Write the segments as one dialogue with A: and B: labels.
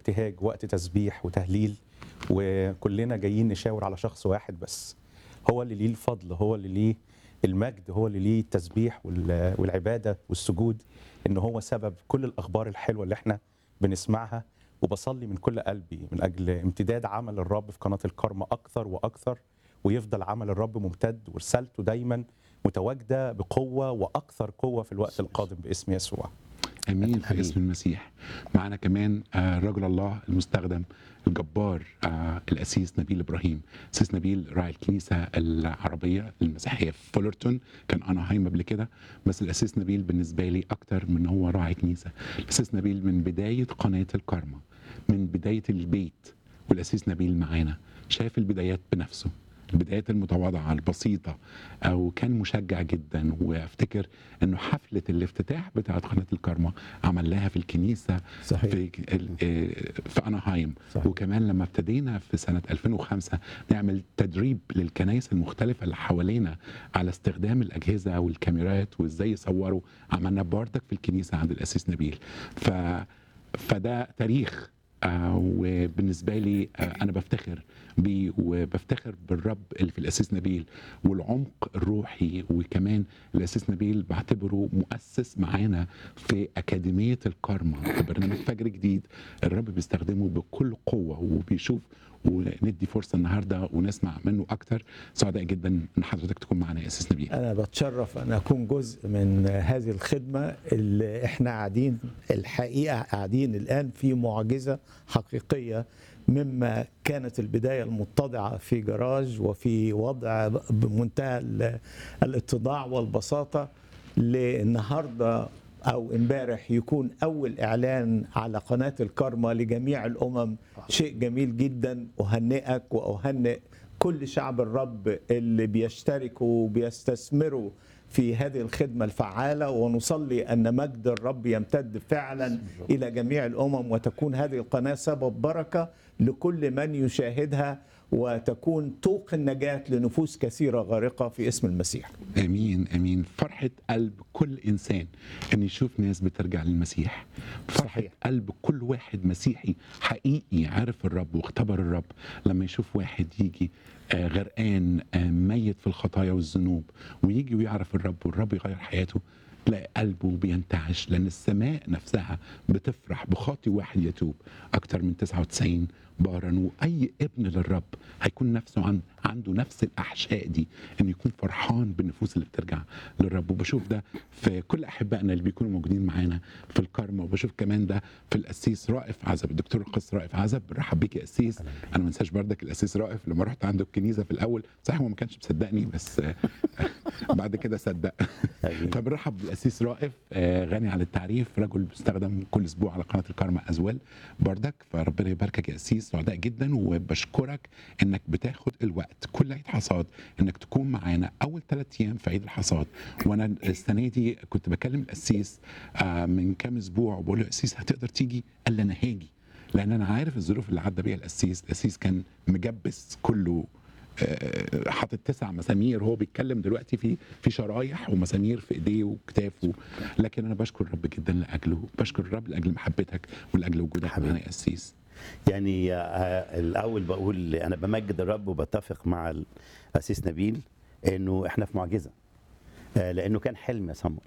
A: ابتهاج وقت تسبيح وتهليل وكلنا جايين نشاور على شخص واحد بس هو اللي ليه الفضل هو اللي ليه المجد هو اللي ليه التسبيح وال- والعباده والسجود ان هو سبب كل الاخبار الحلوه اللي احنا بنسمعها وبصلي من كل قلبي من اجل امتداد عمل الرب في قناه الكرمة اكثر واكثر ويفضل عمل الرب ممتد ورسالته دايما متواجده بقوه واكثر قوه في الوقت القادم باسم يسوع
B: امين في اسم المسيح معنا كمان آه، رجل الله المستخدم الجبار آه، الاسيس نبيل ابراهيم اسيس نبيل راعي الكنيسه العربيه المسيحيه في فولرتون كان اناهايم قبل كده بس الاسيس نبيل بالنسبه لي اكتر من هو راعي كنيسه الاسيس نبيل من بدايه قناه الكارما من بدايه البيت والاسيس نبيل معانا شاف البدايات بنفسه البدايات المتواضعه البسيطه او كان مشجع جدا وافتكر انه حفله الافتتاح بتاعه قناه الكارما عملناها في الكنيسه
C: صحيح.
B: في ال- آه، في اناهايم
C: صحيح.
B: وكمان لما ابتدينا في سنه 2005 نعمل تدريب للكنائس المختلفه اللي حوالينا على استخدام الاجهزه والكاميرات وازاي يصوروا عملنا بردك في الكنيسه عند الاسيس نبيل ف فده تاريخ آه وبالنسبه لي آه انا بفتخر بيه وبفتخر بالرب اللي في الاسيس نبيل والعمق الروحي وكمان الاسيس نبيل بعتبره مؤسس معانا في اكاديميه الكارما في برنامج فجر جديد الرب بيستخدمه بكل قوه وبيشوف وندي فرصه النهارده ونسمع منه اكتر سعداء جدا ان حضرتك تكون معنا يا اسيس نبيل
C: أنا بتشرف أن أكون جزء من هذه الخدمة اللي إحنا قاعدين الحقيقة قاعدين الآن في معجزة حقيقية مما كانت البداية المتضعة في جراج وفي وضع بمنتهى ال- الاتضاع والبساطة للنهاردة أو امبارح يكون أول إعلان على قناة الكارما لجميع الأمم شيء جميل جدا أهنئك وأهنئ كل شعب الرب اللي بيشتركوا وبيستثمروا في هذه الخدمة الفعالة ونصلي أن مجد الرب يمتد فعلا إلى جميع الأمم وتكون هذه القناة سبب بركة لكل من يشاهدها وتكون طوق النجاة لنفوس كثيرة غارقة في اسم المسيح
B: امين امين فرحه قلب كل انسان ان يشوف ناس بترجع للمسيح فرحه
C: صحيح.
B: قلب كل واحد مسيحي حقيقي عرف الرب واختبر الرب لما يشوف واحد يجي آه، غرقان آه، ميت في الخطايا والذنوب ويجي ويعرف الرب والرب يغير حياته تلاقي قلبه بينتعش لان السماء نفسها بتفرح بخاطي واحد يتوب اكتر من 99 بارا واي ابن للرب هيكون نفسه عن عنده نفس الاحشاء دي ان يكون فرحان بالنفوس اللي بترجع للرب وبشوف ده في كل احبائنا اللي بيكونوا موجودين معانا في الكارما وبشوف كمان ده في القسيس رائف عزب الدكتور القس رائف عزب برحب بيك يا قسيس انا ما انساش بردك القسيس رائف لما رحت عنده الكنيسه في الاول صحيح هو ما كانش مصدقني بس آه، بعد كده صدق فبرحب بالاسيس رائف آه، غني عن التعريف رجل بيستخدم كل اسبوع على قناه الكارما ازوال بردك فربنا يباركك يا اسيس سعداء جدا وبشكرك انك بتاخد الوقت كل عيد حصاد انك تكون معانا اول ثلاث ايام في عيد الحصاد وانا السنه دي كنت بكلم القسيس آه، من كام اسبوع وبقول له قسيس هتقدر تيجي؟ قال لي انا هاجي لان انا عارف الظروف اللي عدى بيها القسيس القسيس كان مجبس كله آه، حاطط تسع مسامير هو بيتكلم دلوقتي في في شرايح ومسامير في ايديه وكتافه لكن انا بشكر الرب جدا لاجله بشكر الرب لاجل محبتك ولاجل وجودك
D: حبيبي.
B: معانا يا قسيس
D: يعني آه، الاول بقول انا بمجد الرب وبتفق مع الاسيس نبيل انه احنا في معجزه آه، لانه كان حلم يا صمول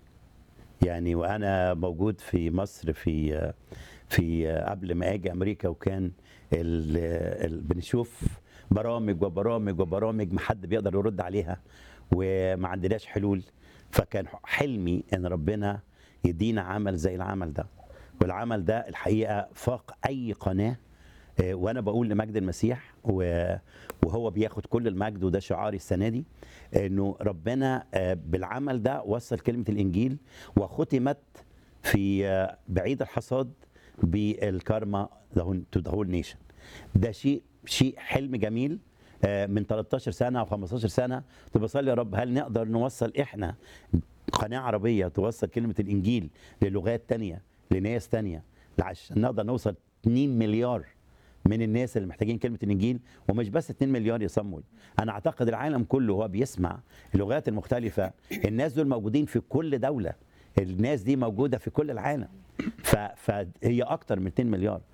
D: يعني وانا موجود في مصر في آه، في آه، قبل ما اجي امريكا وكان ال ال بنشوف برامج وبرامج وبرامج ما حد بيقدر يرد عليها وما عندناش حلول فكان حلمي ان ربنا يدينا عمل زي العمل ده والعمل ده الحقيقه فاق اي قناه آه، وانا بقول لمجد المسيح و- وهو بياخد كل المجد وده شعاري السنه دي انه ربنا آه، بالعمل ده وصل كلمه الانجيل وختمت في آه، بعيد الحصاد بالكارما تو ذا هول نيشن ده شيء شيء حلم جميل آه، من 13 سنه او 15 سنه كنت بصلي يا رب هل نقدر نوصل احنا قناه عربيه توصل كلمه الانجيل للغات تانية لناس تانية عشان نقدر نوصل 2 مليار من الناس اللي محتاجين كلمه الانجيل ومش بس 2 مليار يا صمول انا اعتقد العالم كله هو بيسمع اللغات المختلفه الناس دول موجودين في كل دوله الناس دي موجوده في كل العالم ف- فهي اكتر من 2 مليار